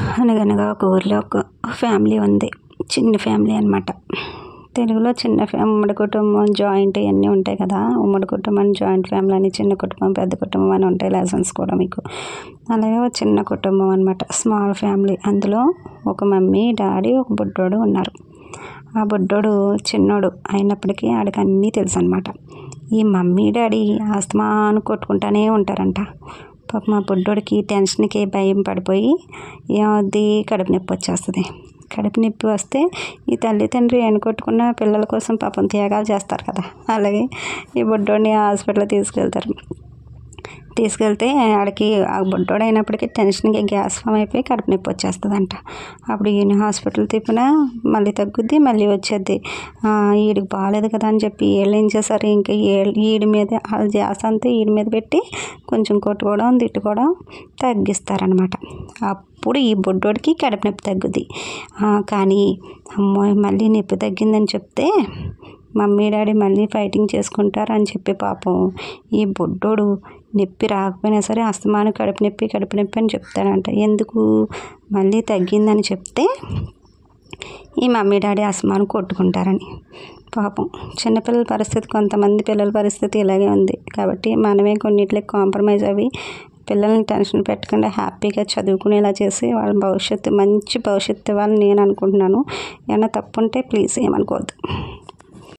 అనగనగా ఒక ఊరిలో ఒక ఫ్యామిలీ ఉంది చిన్న ఫ్యామిలీ అనమాట తెలుగులో చిన్న ఫ్యా ఉమ్మడి కుటుంబం జాయింట్ ఇవన్నీ ఉంటాయి కదా ఉమ్మడి కుటుంబం జాయింట్ ఫ్యామిలీ అని చిన్న కుటుంబం పెద్ద కుటుంబం అని ఉంటాయి లెసన్స్ కూడా మీకు అలాగే ఒక చిన్న కుటుంబం అనమాట స్మాల్ ఫ్యామిలీ అందులో ఒక మమ్మీ డాడీ ఒక బుడ్డోడు ఉన్నారు ఆ బుడ్డోడు చిన్నోడు అయినప్పటికీ ఆడికి అన్నీ తెలుసు అనమాట ఈ మమ్మీ డాడీ ఆస్తమాను కొట్టుకుంటానే ఉంటారంట పాప మా బుడ్డోడికి టెన్షన్కి భయం పడిపోయి ఏమవుద్ది కడుపు నొప్పి వచ్చేస్తుంది కడుపు నొప్పి వస్తే ఈ తల్లి తండ్రి ఎన్నుకొట్టుకున్న పిల్లల కోసం పాపం త్యాగాలు చేస్తారు కదా అలాగే ఈ బుడ్డోడిని హాస్పిటల్ తీసుకెళ్తారు తీసుకెళ్తే ఆడికి ఆ బుడ్డోడు అయినప్పటికీ టెన్షన్కి గ్యాస్ ఫామ్ అయిపోయి కడుపు నొప్పి వచ్చేస్తుందంట అప్పుడు ఈయన హాస్పిటల్ తిప్పినా మళ్ళీ తగ్గుద్ది మళ్ళీ వచ్చేద్ది ఈడికి బాగాలేదు కదా అని చెప్పి వీళ్ళు ఏం చేశారు ఇంకా ఈడి మీద వాళ్ళ గ్యాస్ అంతా ఈడి మీద పెట్టి కొంచెం కొట్టుకోవడం తిట్టుకోవడం తగ్గిస్తారనమాట అప్పుడు ఈ బుడ్డోడికి కడుపు నొప్పి తగ్గుద్ది కానీ అమ్మో మళ్ళీ నొప్పి తగ్గిందని చెప్తే మమ్మీ డాడీ మళ్ళీ ఫైటింగ్ చేసుకుంటారు అని చెప్పి పాపం ఈ బుడ్డోడు నొప్పి రాకపోయినా సరే అస్తమాను కడుపు నొప్పి కడుపు నొప్పి అని చెప్తాడంట ఎందుకు మళ్ళీ తగ్గిందని చెప్తే ఈ మమ్మీ డాడీ అస్తమాను కొట్టుకుంటారని పాపం చిన్నపిల్లల పరిస్థితి కొంతమంది పిల్లల పరిస్థితి ఇలాగే ఉంది కాబట్టి మనమే కొన్నిట్లకి కాంప్రమైజ్ అవి పిల్లల్ని టెన్షన్ పెట్టకుండా హ్యాపీగా చదువుకునేలా చేసి వాళ్ళ భవిష్యత్తు మంచి భవిష్యత్తు ఇవ్వాలని నేను అనుకుంటున్నాను ఏమైనా తప్పు ఉంటే ప్లీజ్ ఏమనుకోవద్దు